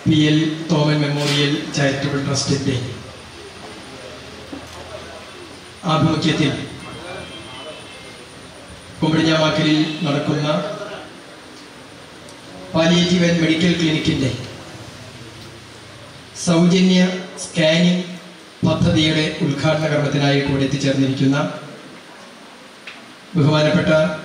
P L Thoman memorial charitable ട്രസ്റ്റിൻ്റെ ആഭിമുഖ്യത്തിൽ കുമ്പടിഞ്ഞാമാക്കലിൽ നടക്കുന്ന പാലിയേറ്റീവ് ആൻഡ് മെഡിക്കൽ ക്ലിനിക്കിൻ്റെ സൗജന്യ സ്കാനിംഗ് പദ്ധതിയുടെ ഉദ്ഘാടന കർമ്മത്തിനായി ഇവിടെ എത്തിച്ചേർന്നിരിക്കുന്ന ബഹുമാനപ്പെട്ട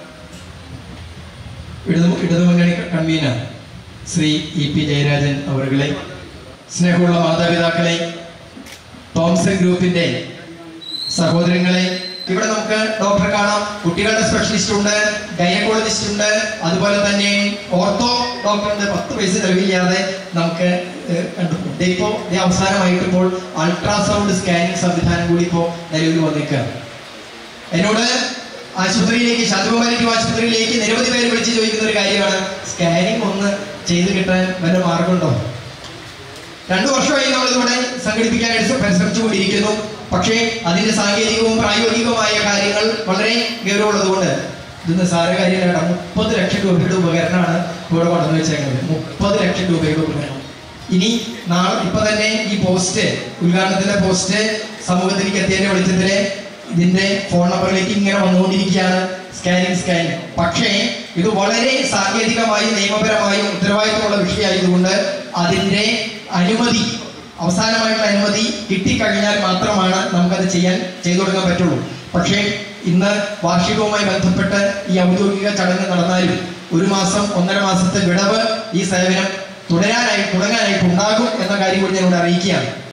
ഇടതു ഇടതുമുന്നണി convener Shri E P Jayarajan അവരുകളെ സ്നേഹമുള്ള മാതാപിതാക്കളെ തോംസൺ ഗ്രൂപ്പിന്റെ സഹോദരങ്ങളെ ഇവിടെ നമുക്ക് ഡോക്ടറെ കാണാം കുട്ടികളുടെ സ്പെഷ്യലിസ്റ്റ് ഉണ്ട് ഗൈനക്കോളജിസ്റ്റ് ഉണ്ട് അതുപോലെ തന്നെ ഓർത്തോ ഡോക്ടർ ഉണ്ട് പത്ത് പൈസ ചെലവില്ലാതെ നമുക്ക് ഏഹ്, കണ്ടു ഇപ്പോൾ അവസാനമായിട്ട് ഇപ്പോൾ അൾട്രാസൗണ്ട് സ്കാനിങ് സംവിധാനം കൂടി ഇപ്പോൾ നിലവിൽ വന്നേക്കാണ് എന്നോട് ആശുപത്രിയിലേക്ക് ശാന്തകുമാരിക്കും ആശുപത്രിയിലേക്ക് നിരവധി പേര് വിളിച്ച് ചോദിക്കുന്ന ഒരു കാര്യമാണ് സ്കാനിങ് ഒന്ന് ചെയ്ത് കിട്ടാൻ വല്ല മാർഗമുണ്ടോ രണ്ടു വർഷമായി നമ്മൾ ഇതിവിടെ സംഘടിപ്പിക്കാനായിട്ട് പരിശ്രമിച്ചുകൊണ്ടിരിക്കുന്നു പക്ഷേ അതിന്റെ സാങ്കേതികവും പ്രായോഗികവുമായ കാര്യങ്ങൾ വളരെ ഗൗരവമുള്ളതുകൊണ്ട് ഇത് നിസ്സാര കാര്യമല്ല മുപ്പത് ലക്ഷം രൂപയുടെ ഉപകരണമാണ് ഇവിടെ കൊണ്ടുവന്ന് വെച്ചേക്കുന്നത് മുപ്പത് ലക്ഷം രൂപയുടെ ഉപകരണം ഇനി നാളെ ഇപ്പൊ തന്നെ ഈ പോസ്റ്റ് ഉദ്ഘാടനത്തിന്റെ പോസ്റ്റ് സമൂഹത്തിലേക്ക് എത്തിയതിന്റെ വെളിച്ചത്തില് ഇതിന്റെ ഫോൺ നമ്പറിലേക്ക് ഇങ്ങനെ വന്നുകൊണ്ടിരിക്കുകയാണ് സ്കാനിങ് സ്കാനിങ് പക്ഷേ ഇത് വളരെ സാങ്കേതികമായും നിയമപരമായും ഉത്തരവാദിത്തമുള്ള വിഷയമായതുകൊണ്ട് അതിന്റെ അനുമതി അവസാനമായിട്ടുള്ള അനുമതി കിട്ടിക്കഴിഞ്ഞാൽ മാത്രമാണ് നമുക്കത് ചെയ്യാൻ ചെയ്തു തുടങ്ങാൻ പറ്റുള്ളൂ പക്ഷേ ഇന്ന് വാർഷികവുമായി ബന്ധപ്പെട്ട് ഈ ഔദ്യോഗിക ചടങ്ങ് നടന്നാലും ഒരു മാസം ഒന്നര മാസത്തെ വിടവ് ഈ സേവനം തുടരാനായി തുടങ്ങാനായിട്ട് ഉണ്ടാകും എന്ന കാര്യം കൂടി ഞാനിവിടെ അറിയിക്കുകയാണ്